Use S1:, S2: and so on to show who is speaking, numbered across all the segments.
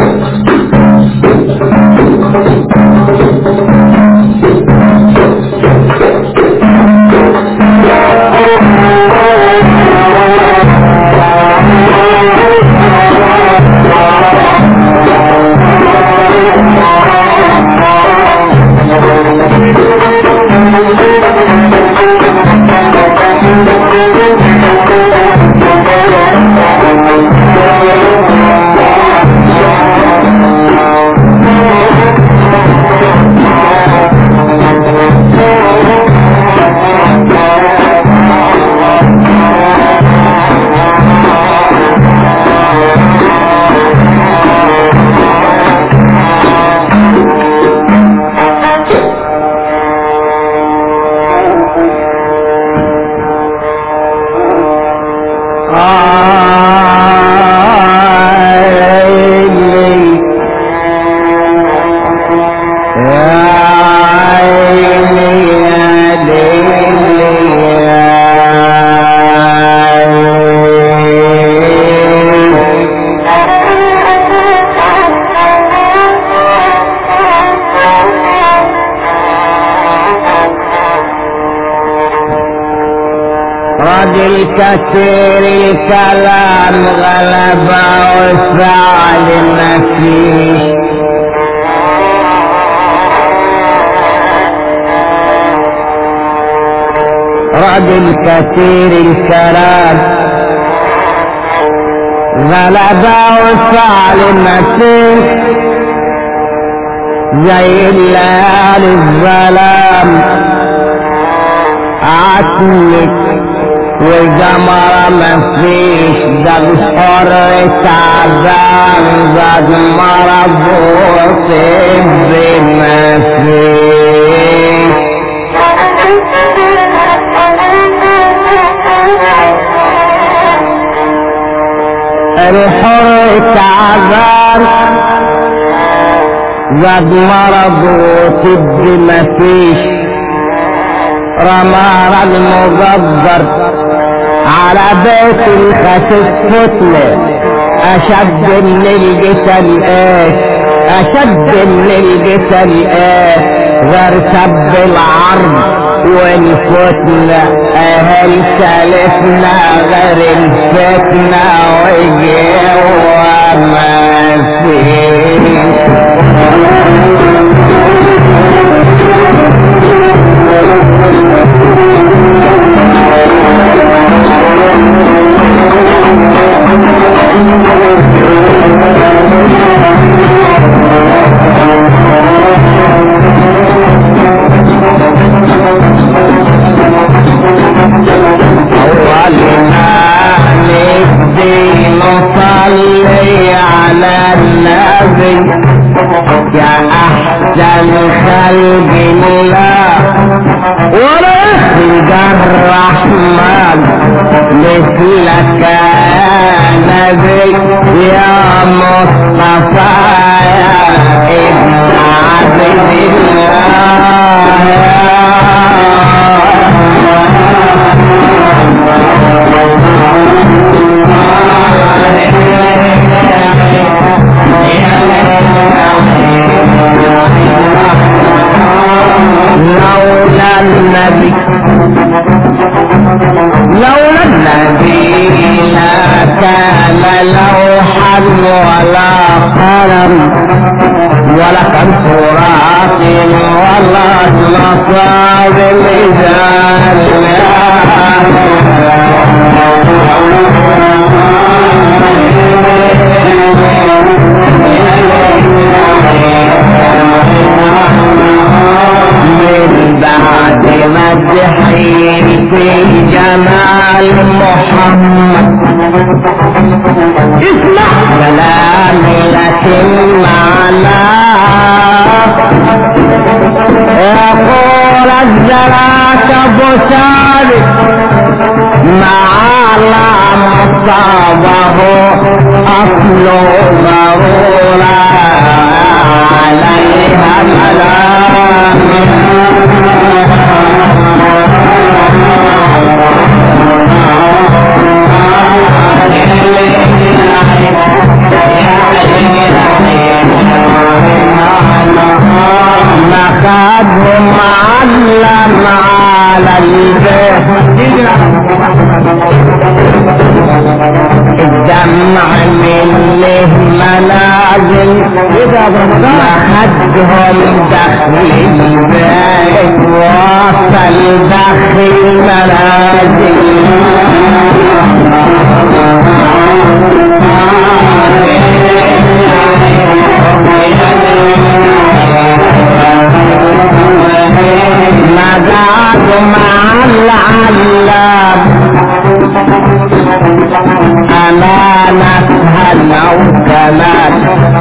S1: عيني يا عيني يا ليلي يا عيني راجل كثير الكلام غلبة والفعل ما فيش راجل كثير الكلام غلبة والفعل ما فيش زي الليالي الظلام عتمك والجمرة مفيش ده الحر تعبان زاد مرض وطب مفيش الحر تعبان زاد مرض وطب مفيش رمار المقدر على بيت الخسيس فتلة أشد من الجسل ايه أشد من الجسل ايه غير سب العرض والفتنة أهل سلفنا غير الفتنة وجوا ما فيه أولنا نبدي نصلي على النبي يا أحسن خلق الله ورفق الرحمن مثلك يا نبي يا مصطفى يا ابن عبد لولا النبي لولا النبي لا كان لوحا ولا قلم ولا كان تراث ولا نصاب الميزان من بعد مدحي في جمال محمد اسمع كلام لكن معنا يقول الزلاك ابو ثابت مع مصابه اصل ضروره عليها ملام الجمع منه منازل
S2: ايه ده يا ابو رمضان
S1: لحدهم دخل البيت وصل دخل المنازل مداد مع العلام أمانتها لو كمان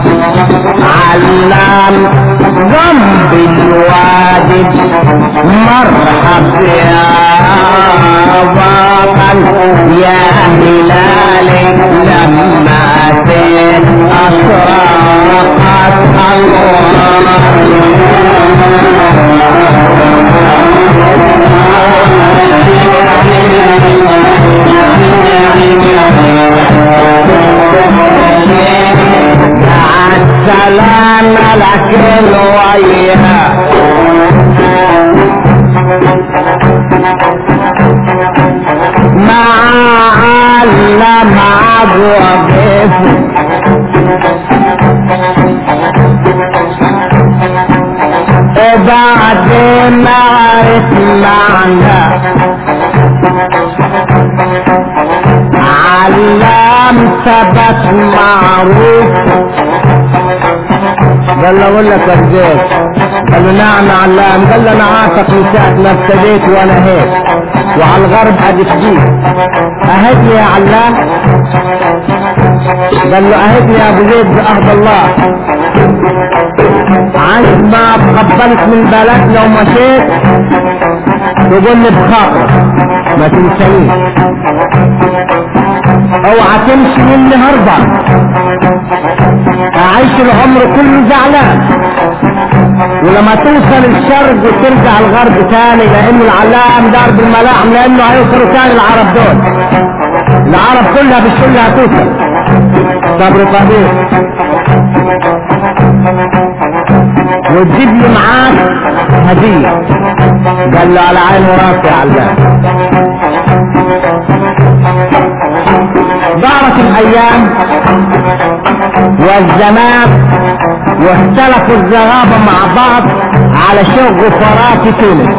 S1: علام ذنب الواجب مرحب يا بطل يا هلالي لما تين أشرقت مع السلامة لكن وياها مع علم عدو وقف وبعد ما عرف معنى علام ثبت معروف
S2: قال له اقول لك ارجيت قال له نعم يا علام قال له انا عاتق من ساعه ما ابتديت وانا هيك وعلى الغرب هتفديك اهدني يا علام قال له اهدني يا ابو زيد بعهد الله عايز ما تقبلت من بلدنا ومشيت تقول لي بخاطرك ما تنسانيش اوعى تمشي مني هربا اعيش العمر كله زعلان ولما توصل الشرق وترجع الغرب تاني لانه العلام درب الملاحم لانه هيوصلوا تاني العرب دول العرب كلها بالشل هتوصل صبر طبيعي وتجيب لي معاك هدية قال له على عين وراسي يا علام دارت الايام والزمان واختلفوا الزغابة مع بعض على شيخ غفرات تونس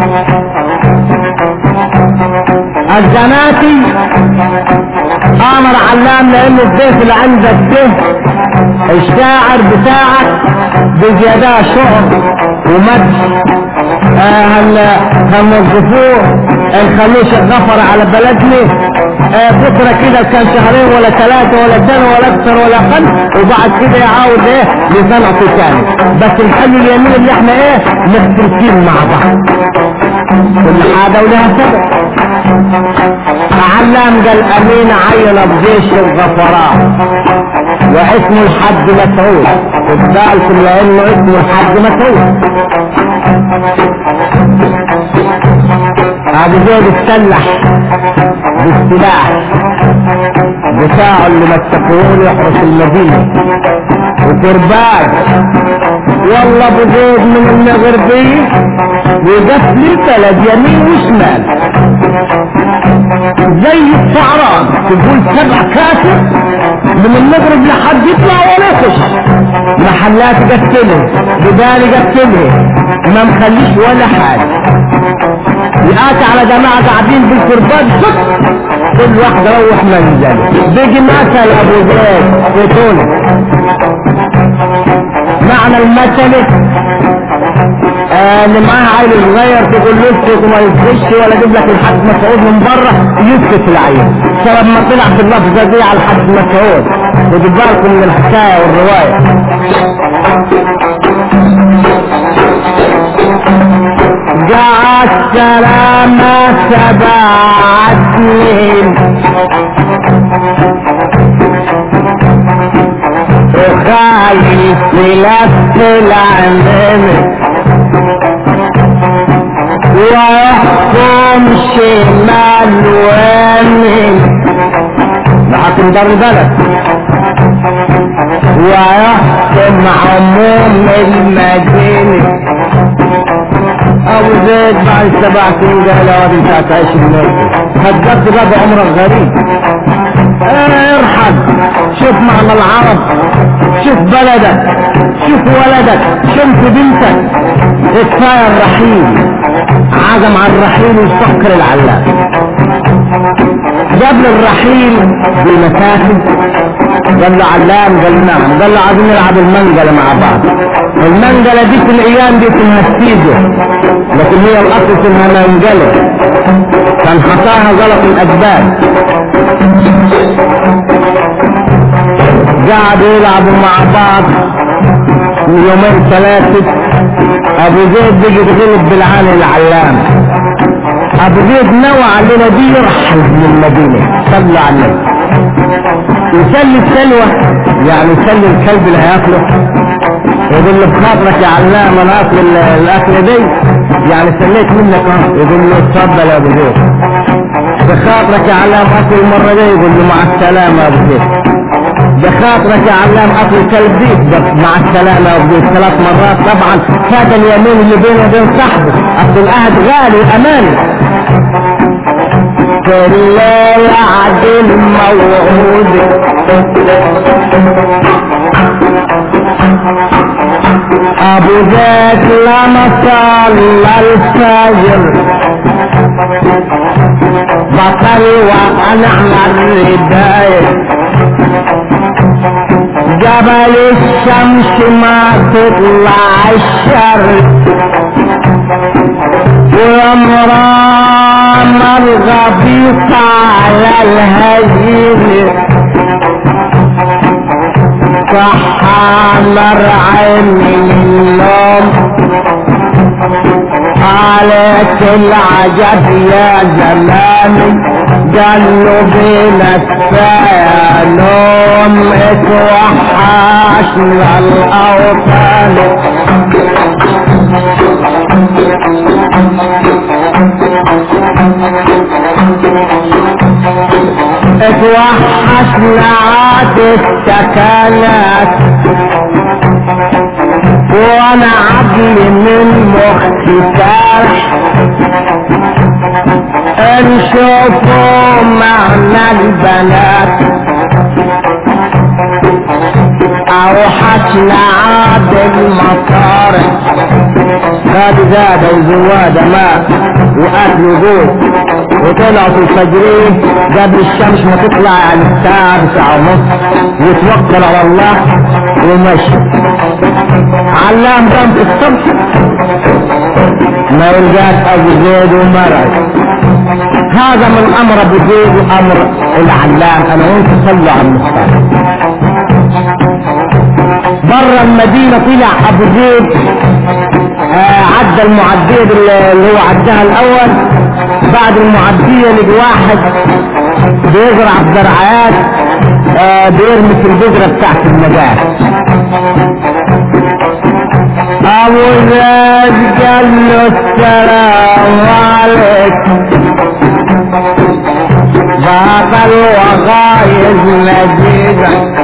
S2: الزناتي امر علام لان الضيف اللي عندك ده الشاعر بتاعك بزيادة شعر ومدح آه هل هنوظفوه نخلوه شيخ غفر على بلدنا آه بكره كده كان شهرين ولا ثلاثة ولا سنة ولا أكثر ولا أقل وبعد كده يعاود إيه لصنعته تاني بس الحل اليمين اللي احنا إيه مختلفين مع بعض كل حاجة ولها سبب فعلام قال أمين عين بجيش الغفراء واسمه الحج مسعود خد بالكم لأنه اسمه الحج مسعود هذا زي بتسلح بالسلاح بتاعه اللي مسكوه يحرس المدينة وكرباج والله ابو زيد من المغربية وقف لي البلد يمين وشمال زي الطعران تقول سبع كاسر من المغرب لحد يطلع ولا يخش محلات قتله بدالي قتله ما مخليش ولا حاجة يقاتل على جماعة قاعدين بالكرباج صك كل واحد روح منزله بيجي مثل ابو زيد في تونس معنى المثل آه اللي معاه عيل صغير تقول له اسكت وما يسكتش ولا يجيب لك الحاج مسعود من بره يسكت العيل سبب ما طلع في اللفظه دي على الحاج مسعود خدوا بالكم من الحكايه والروايه جاء السلام سبع سنين وخايف لف العمام ويحكم شمال ويمين ده حاكم دار البلد ويحكم عموم المدينة ابو زيد بعد سبع سنين قال يا واد انت هتعيش الموت هتقضي بقى عمرك غريب اه ارحل شوف معنى العرب شوف بلدك شوف ولدك شوف بنتك كفايه الرحيل عزم على الرحيل ويفكر العلام قبل الرحيل بالمسافه قال له علام قال له نعم قال له عايزين نلعب المنجله مع بعض المنجله دي في الايام دي اسمها ستيجو لكن هي الاصل اسمها منجله كان حصاها غلط الاجداد قعدوا يلعبوا مع بعض من يومين ثلاثة ابو زيد بيجي يتغلب بالعالي العلام ابو زيد نوى علينا دي يرحل من المدينة صلى على النبي يسلي السلوى يعني يسلي الكلب اللي هياكله يقول له بخاطرك يا علام انا اكل ال- الاكله دي يعني سليت منك اهو يقول له اتفضل يا ابو زيد بخاطرك يا علام اكل المره دي يقول له مع السلامه يا ابو زيد بخاطرك يا علام اكل كلب ديك بس مع السلامه يا ابو زيد ثلاث مرات طبعا فات اليمين اللي بينه وبين صاحبه اصل العهد غالي امانه في الليل عدل موعود ابو زيد لما صلى الفجر بطل وانعم الرداية جبل الشمس ما تطلع الشر وامرام الغبيط على الهجين صحى مرعي من النوم قالت العجب يا زمان قالوا بينا كفايه نوم اتوحشنا الاوطان اتوحشنا عاد السكنات وانا عقلي من مخي سارح نشوفوا معنى البنات اوحشنا عاد المطارح خد زاد وزواد ماء واكل وجود وطلعوا في الفجرين قبل الشمس ما تطلع يعني الساعة تسعة ونص يتوكل على الله ومشي علام قام في الصبح ما يلقاش ابو زيد ومرعي هذا من امر ابو زيد وامر العلام انا وانت صلوا على المختار بره المدينة طلع ابو زيد آه عدى المعدية اللي اللي هو عداها الاول بعد المعدية لقى واحد بيزرع بزرعات آه بيرمي في البذرة بتاعت النجاة ابو زيد قال له السلام عليكم باطل وغايز مزيدك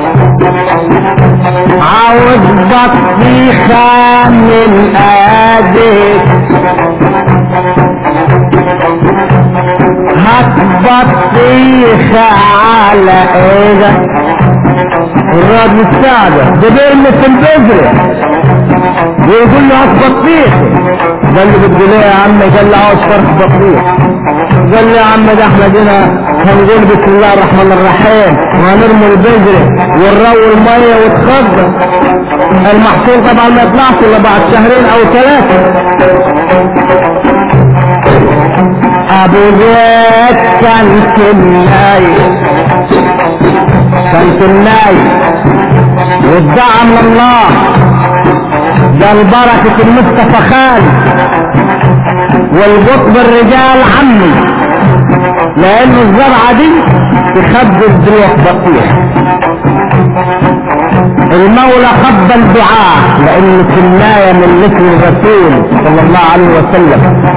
S2: عاوز بطيخة من ايديك هات بطيخة على ايدك الراجل السادة ده بيرمي في البذرة ويقول له هات بطيخة قال له بتقول ايه يا عم قال له عاوز فرخ بطيخ قال له يا عم ده احنا جينا هنقول بسم الله الرحمن الرحيم وهنرمي البذرة ونروي المية وتخضر المحصول طبعا ما يطلعش الا بعد شهرين او ثلاثة ابو زيد كان كناي كان كناي والدعاء من الله قال بركة المصطفى خال والقطب الرجال عمي لان الزرعة دي تخبز دلوقتي بطيخ المولى قبل دعاء لان كناية من مثل الرسول صلى الله عليه وسلم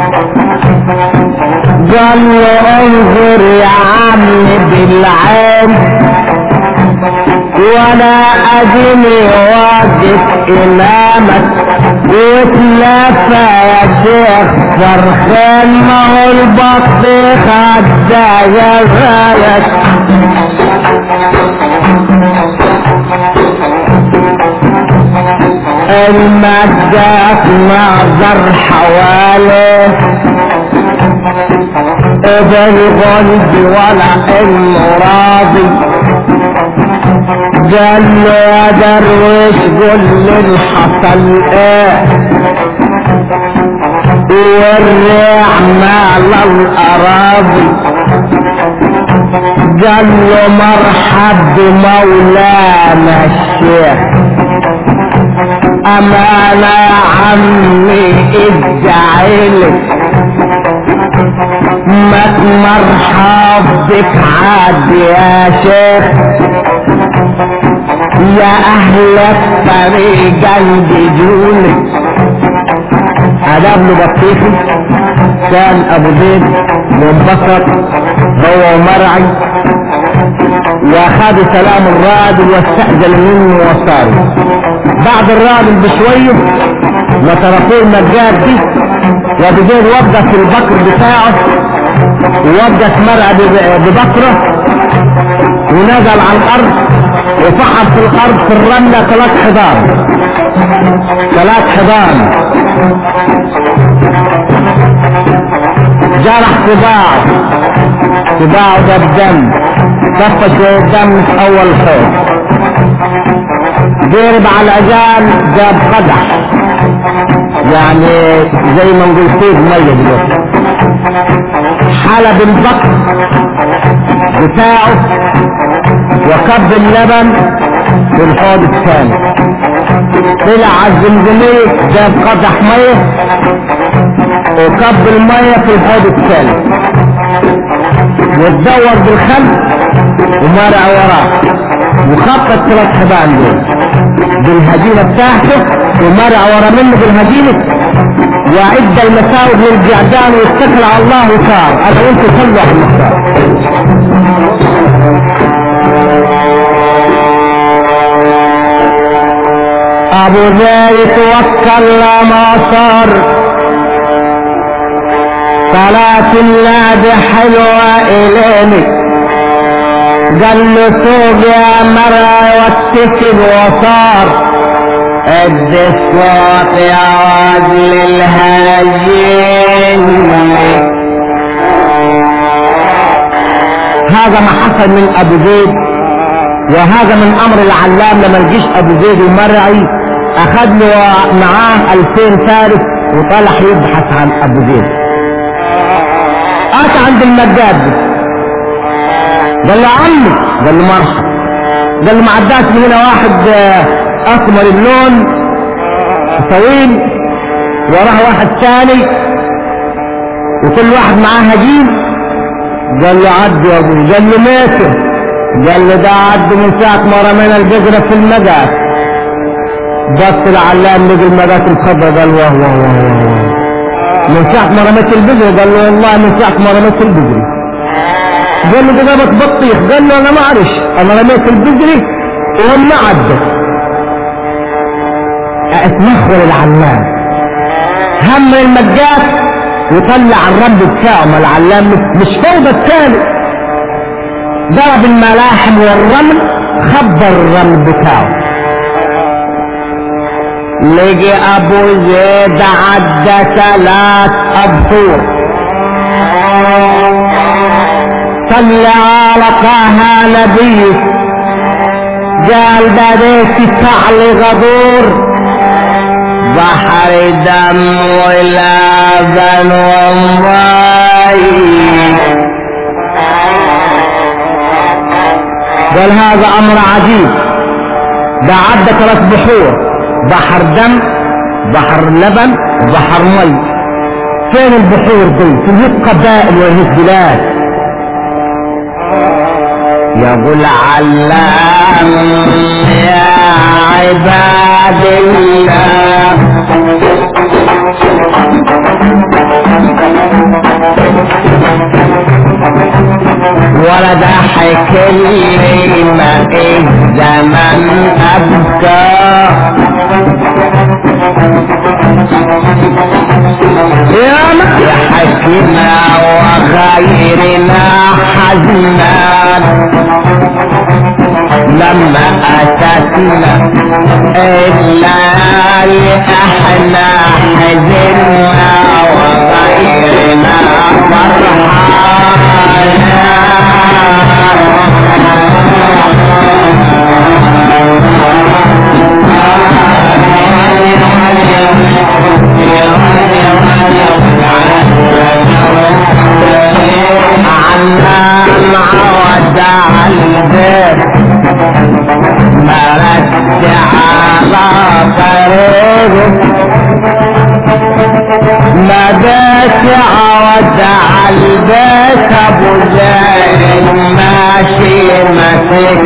S2: قال له انظر يا عمي بالعين وانا ادني واقف امامك وتلافى يا شيخ فرخان ما هو البطيخ عدى يا غايك
S1: المجات نظر حواله بالغلب ولا انه راضي قال له يا درويش قول لي اللي حصل ايه والريع مال الاراضي قال له مرحب بمولانا الشيخ امانة يا عمي ادعيلك ما مرحب بك عاد يا شيخ يا اهل الطريق البجولي هذا ابن بطيخي كان ابو زيد منبسط هو ومرعي واخذ سلام الراجل واستأذن منه وصار بعد الراجل بشوية ما تركوه المجاد دي وابو زيد وقف البكر بتاعه ووقف مرعي بب- ببكره ونزل على الارض وفحر في الارض في الرملة ثلاث حضان ثلاث حضان جرح صباعه صباعه ده بدم طفى شوية دم في اول حوض ضرب على العجال جاب قدح يعني زي ما نقول فيه ميه دلوقتي حلب البقر بتاعه وكب اللبن في الحوض الثاني طلع على الزمزمية جاب قدح ميه وكب الميه في الحوض الثالث وتدور بالخلف ومارع وراه وخط الثلاث حبان دول بالهدينة بتاعته ومارع ورا منه بالهدينة وعد المساوئ للجعدان واتكل على الله وصار انا وانت صلوا على المختار ابو زيد توكل لما صار صلاة النادي حلوة إليني قال له سوق يا مرة واتكل وصار اد الصوت يا واد للهاجين هذا ما حصل من ابو زيد وهذا من امر العلام لما الجيش ابو زيد ومرعي اخذ له معاه الفين فارس وطلع يبحث عن ابو زيد اتى عند المجاد قال له عمي قال له مرحبا قال له ما عداش من هنا واحد آه، اسمر اللون طويل وراه واحد ثاني وكل واحد معاه هجين قال له عد يا ابو قال له ماشي قال له ده عد من ساعة ما رمينا البذرة في المجاس بص العلام لقى المجاس الخضراء قال واه واه واه واه من ساعة ما رميت البذرة قال له والله من ساعة ما رميت البذرة قال له ده جابت بطيخ قال له انا ما اعرفش انا رميت البذرة وما عدت اتمخور العلام هم المجاس وطلع الرمل بتاعه ما العلام مش- مش فوضى الثاني ضرب الملاحم والرمل خبر الرمل بتاعه لقي ابو زيد عدى ثلاث ابحور صلى على طه نبيه قال بديت فعل غدور بحر دم ولبن ومي قال هذا امر عجيب ده عدى ثلاث بحور بحر دم بحر لبن وبحر مي فين البحور دي في هيك قبائل وهيك بلاد يقول علام يا عباد الله ولد حكي ما الزمن أبكى يا حكينا وخيرنا حزنان
S2: لما أتتنا الليالي احنا حزنا وغيرنا عنان ودع البيت مرد على طريقه مدت ودع البيت ابو زين ماشي مسك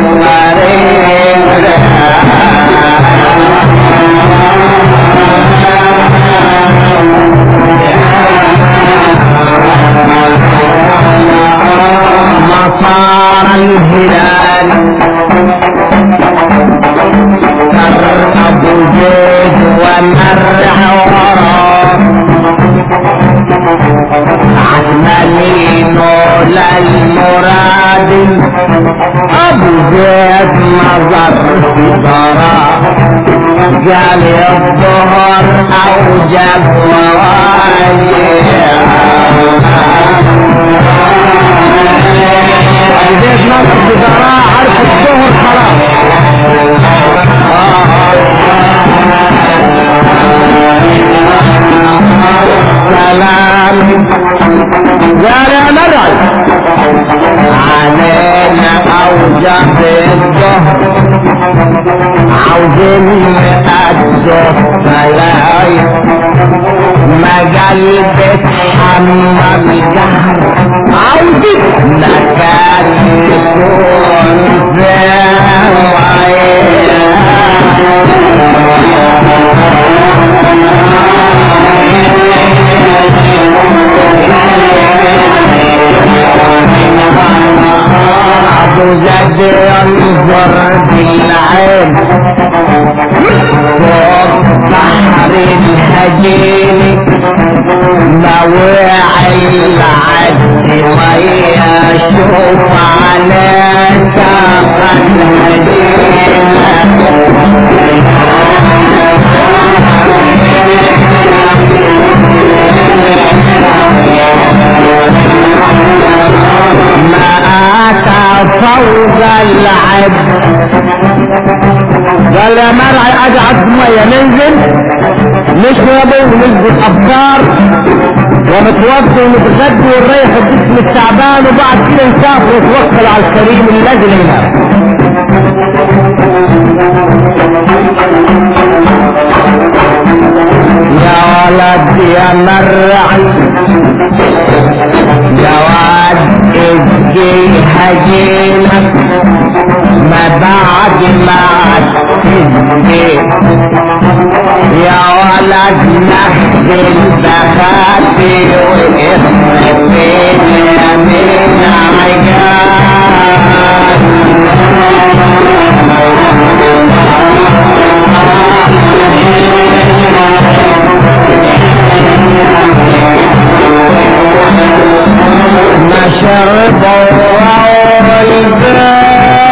S2: مطار الهلال كر ابو زيد ومرع وراه عملين للمراد ابو زيد نظر في ضراء قال الظهر اوجب
S1: زيد نظر في ضراء عرف الظهر خلاص
S2: سلام
S1: قال يا مرعي
S2: علينا اوجب الظهر عاوزين نأدوا بلاي ما قلبك حمى الجهر عاوزين مكان يكون ابو زيد ينظر بالعين فوق بحر الهجين مواعي العد مية شوف على ساق ما اتى فوق العد
S1: قال يا مرعي اجعل مية ننزل نشرب ونثبت افكار ونتوضى ونتغدى ونريح الجسم التعبان وبعد كده نسافر ونتوكل على الكريم الذي لنا
S2: يا ولد يا مرعي يا واد اجي هجينك ما بعد ما تجي يا ولد نحزن بخاتي واسم فينا من ما شربوا البال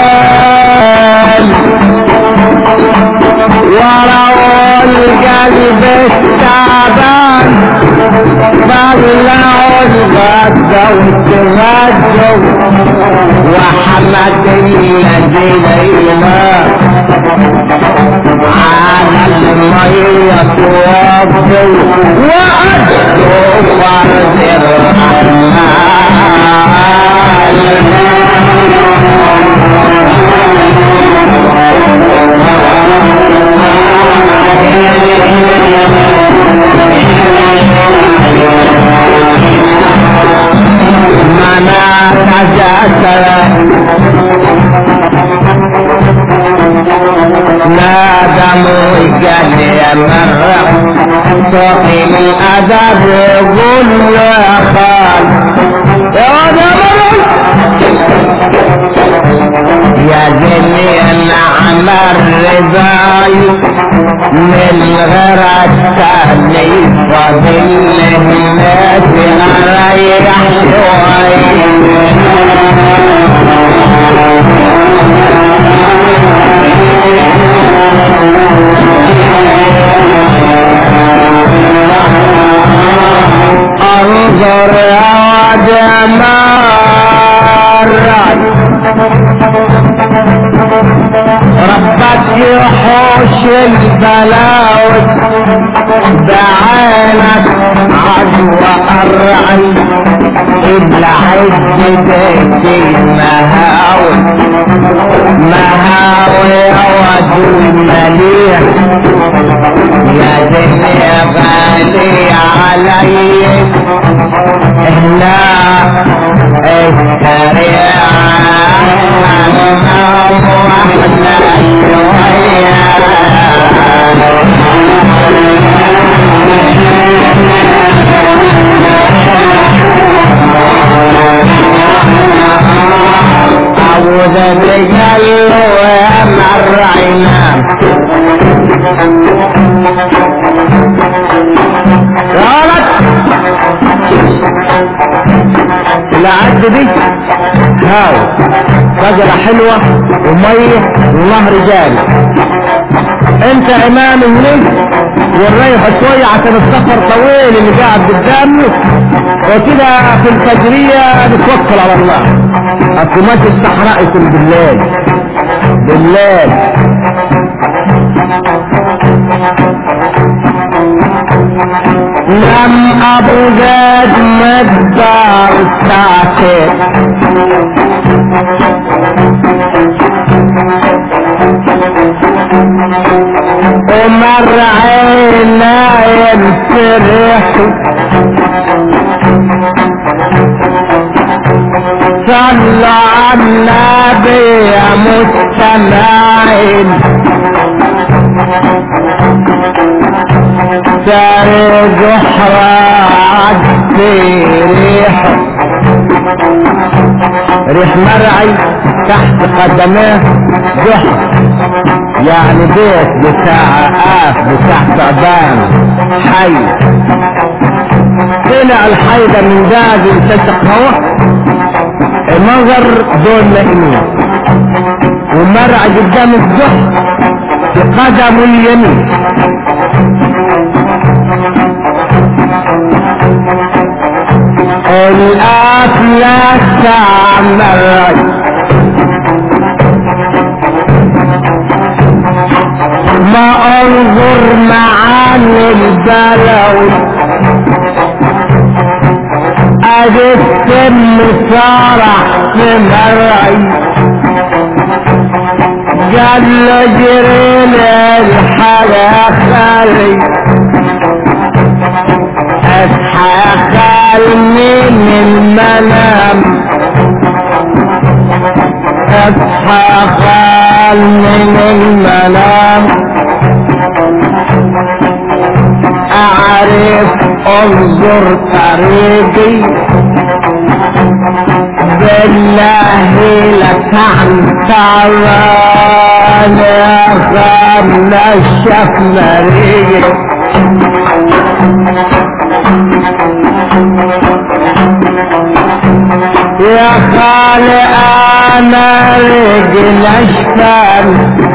S2: وروا القلب التعبان طلعوا الغدا وتغدوا وحمد الذي ليلا على المية توضوا وأدوا فرد منا تجسر نادم قال يا مرة صاحي الأدب يقول يا خال يا مرة يا جميل نعم الرضاي من غير التأليف وبالنهمات أريح شوي طلبت يحوش البلاوي بعينك عدوى الرعي العز بيت المهاوي مهاوي ودول مليح يا دنيا غالي علي هنا السريع واحنا أعوذ بجل ومر عينام
S1: غلط العد دي هاو شجرة حلوة ومية ونهر جاري انت امام هناك والريحة شوية عشان السفر طويل اللي قاعد قدامي وكده في الفجرية نتوكل على الله اصل ماشي الصحراء يكون بالليل بالليل
S2: لم ابو زيد مقدار ساكت ومر عينا ينفرح صلى على النبي يا مستمعين دار جحرة في ريح
S1: ريح مرعي تحت قدميه جحر يعني بيت بتاع آف بتاع تعبان حي طلع الحي ده من داد التشق هو منظر دول نائمين ومرعي قدام الجحر بقدمه اليمين
S2: الأفلاك تعمل ما انظر معاني البلوي ادي السم صارح في مرعي قال له جرينا الحلا خالي اصحى خال من المنام اصحى خال من المنام اعرف انظر طريقي بالله لك عن تعبان يا خال نشف مريقي يا خالي انا رجل اشفان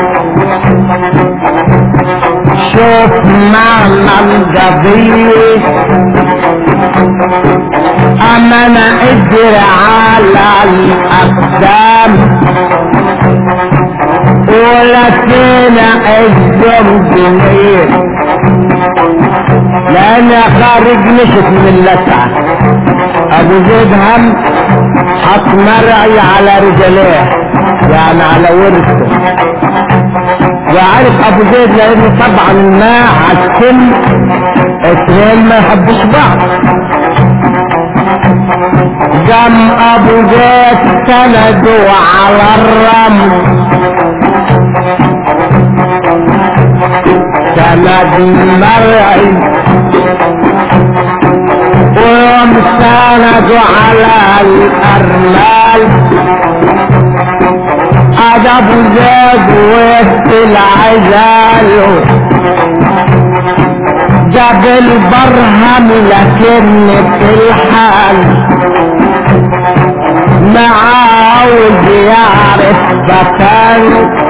S2: شوف معنى القضية اما انا اجري على الاقدام ولكن الذنب ليه لان خارج مشت من اللسعة ابو زيد هم حط مرعي على رجليه يعني على ورثه وعرف ابو زيد لانه طبعا الماء على السن اثنين ما يحبوش بعض قام ابو زيد سندوا على الرمل سند مرعي ويوم سندوا على الارمال ادب زاد وسط العزال جاب البرهم لكن في الحال ما عاوز يعرف مكانه